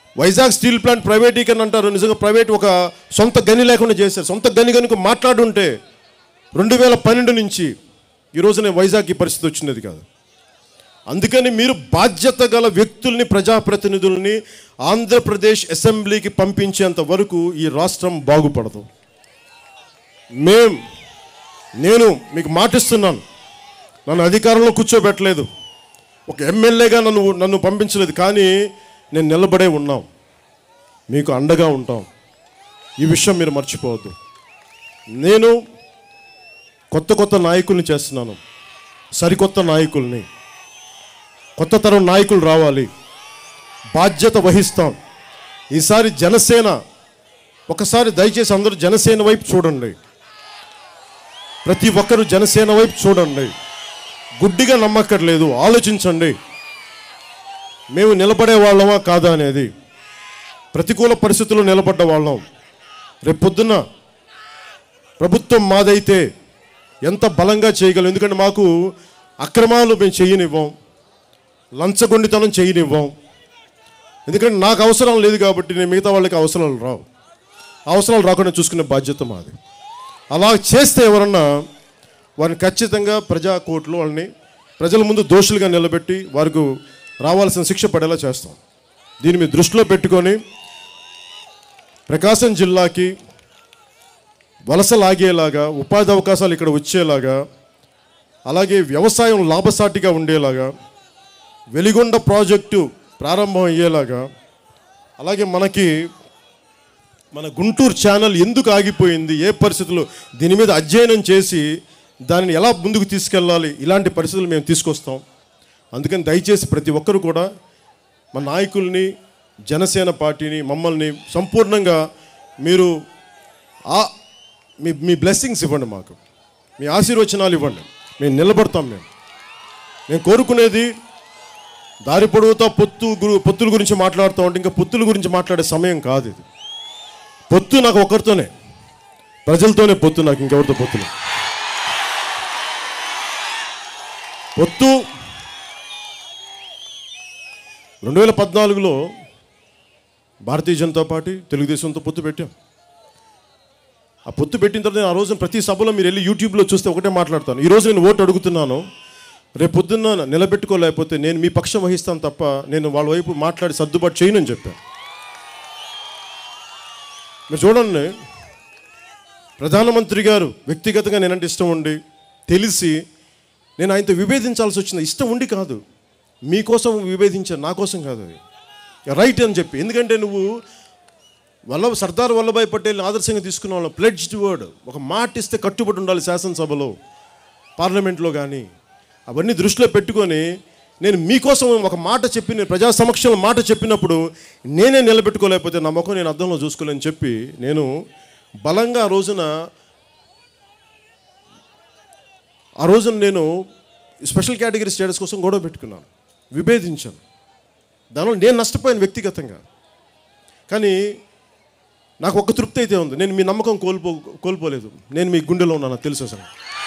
Vizag steel plant ప్రైవేటీకరణ అంటారు నిజంగా ప్రైవేట్ ఒక సొంత గని లేకుండా చేశారు సొంత గని కనుక మాట్లాడుంటే రెండు వేల పన్నెండు నుంచి ఈ రోజున వైజాగ్ ఈ పరిస్థితి వచ్చినది కాదు అందుకని మీరు బాధ్యత గల వ్యక్తుల్ని ప్రజాప్రతినిధుల్ని ఆంధ్రప్రదేశ్ అసెంబ్లీకి పంపించేంత వరకు ఈ రాష్ట్రం బాగుపడదు మేం నేను మీకు మాటిస్తున్నాను నన్ను అధికారంలో కూర్చోబెట్టలేదు ఒక ఎమ్మెల్యేగా నన్ను నన్ను పంపించలేదు కానీ నేను నిలబడే ఉన్నాం మీకు అండగా ఉంటాం ఈ విషయం మీరు మర్చిపోవద్దు నేను కొత్త కొత్త నాయకుల్ని చేస్తున్నాను సరికొత్త నాయకుల్ని కొత్త తరం నాయకులు రావాలి బాధ్యత వహిస్తాం ఈసారి జనసేన ఒకసారి దయచేసి అందరూ జనసేన వైపు చూడండి ప్రతి ఒక్కరూ జనసేన వైపు చూడండి గుడ్డిగా నమ్మక్కర్లేదు ఆలోచించండి మేము నిలబడే వాళ్ళమా కాదా అనేది ప్రతికూల పరిస్థితుల్లో నిలబడ్డ వాళ్ళం రేపు పొద్దున్న ప్రభుత్వం మాదైతే ఎంత బలంగా చేయగలం ఎందుకంటే మాకు అక్రమాలు మేము చేయనివ్వం లంచగొండితనం చేయనివ్వం ఎందుకంటే నాకు అవసరం లేదు కాబట్టి నేను మిగతా వాళ్ళకి అవసరాలు రావు అవసరాలు రాకుండా చూసుకునే బాధ్యత మాది అలా చేస్తే ఎవరన్నా వారిని ఖచ్చితంగా ప్రజా కోర్టులో వాళ్ళని ప్రజల ముందు దోషులుగా నిలబెట్టి వారికి రావాల్సిన శిక్ష పడేలా చేస్తాం దీన్ని మీరు దృష్టిలో పెట్టుకొని ప్రకాశం జిల్లాకి వలస లాగేలాగా ఉపాధి అవకాశాలు ఇక్కడ వచ్చేలాగా అలాగే వ్యవసాయం లాభసాటిగా ఉండేలాగా వెలిగొండ ప్రాజెక్టు ప్రారంభం అయ్యేలాగా అలాగే మనకి మన గుంటూరు ఛానల్ ఎందుకు ఆగిపోయింది ఏ పరిస్థితుల్లో దీని మీద అధ్యయనం చేసి దానిని ఎలా ముందుకు తీసుకెళ్ళాలి ఇలాంటి పరిస్థితులు మేము తీసుకొస్తాం అందుకని దయచేసి ప్రతి ఒక్కరు కూడా మా నాయకుల్ని జనసేన పార్టీని మమ్మల్ని సంపూర్ణంగా మీరు ఆ మీ మీ బ్లెస్సింగ్స్ ఇవ్వండి మాకు మీ ఆశీర్వచనాలు ఇవ్వండి మేము నిలబడతాం మేము నేను కోరుకునేది దారి పొడవుతా పొత్తు గురు పొత్తుల గురించి మాట్లాడుతూ ఉంటే ఇంకా పొత్తుల గురించి మాట్లాడే సమయం కాదు ఇది పొత్తు నాకు ఒకరితోనే ప్రజలతోనే పొత్తు నాకు ఇంకెవరితో పొత్తు లేదు. పొత్తు రెండు వేల పద్నాలుగులో భారతీయ జనతా పార్టీ తెలుగుదేశంతో పొత్తు పెట్టాం ఆ పొత్తు పెట్టిన తర్వాత నేను ఆ రోజున ప్రతి సభలో మీరు వెళ్ళి యూట్యూబ్లో చూస్తే ఒకటే మాట్లాడతాను ఈ రోజు నేను ఓటు అడుగుతున్నాను రేపు పొద్దున్న నిలబెట్టుకోలేకపోతే నేను మీ పక్షం వహిస్తాను తప్ప నేను వాళ్ళ వైపు మాట్లాడి సర్దుబాటు చేయనని చెప్పాను మీరు చూడండి ప్రధానమంత్రి గారు వ్యక్తిగతంగా నేనంటే ఇష్టం ఉండి తెలిసి నేను ఆయనతో విభేదించాల్సి వచ్చింది ఇష్టం ఉండి కాదు మీకోసం విభేదించాను నా కోసం కాదు అది రైట్ అని చెప్పి ఎందుకంటే నువ్వు వల్లభ సర్దార్ వల్లభాయ్ పటేల్ ఆదర్శంగా తీసుకున్న వాళ్ళం ప్లెడ్జ్డ్ వర్డ్ ఒక మాట ఇస్తే కట్టుబడి ఉండాలి శాసనసభలో పార్లమెంట్లో కానీ అవన్నీ దృష్టిలో పెట్టుకొని నేను మీకోసం ఒక మాట చెప్పి నేను ప్రజా సమక్షంలో మాట చెప్పినప్పుడు నేనే నిలబెట్టుకోలేకపోతే నా ముఖం నేను అద్దంలో చూసుకోలేని చెప్పి నేను బలంగా ఆ రోజున ఆ రోజున నేను స్పెషల్ కేటగిరీ స్టేటస్ కోసం గొడవ పెట్టుకున్నాను విభేదించాను దానివల్ల నేను నష్టపోయాను వ్యక్తిగతంగా కానీ నాకు ఒక తృప్తి అయితే ఉంది నేను మీ నమ్మకం కోల్పో కోల్పోలేదు నేను మీ గుండెలో ఉన్నాను నాకు తెలుసు అసలు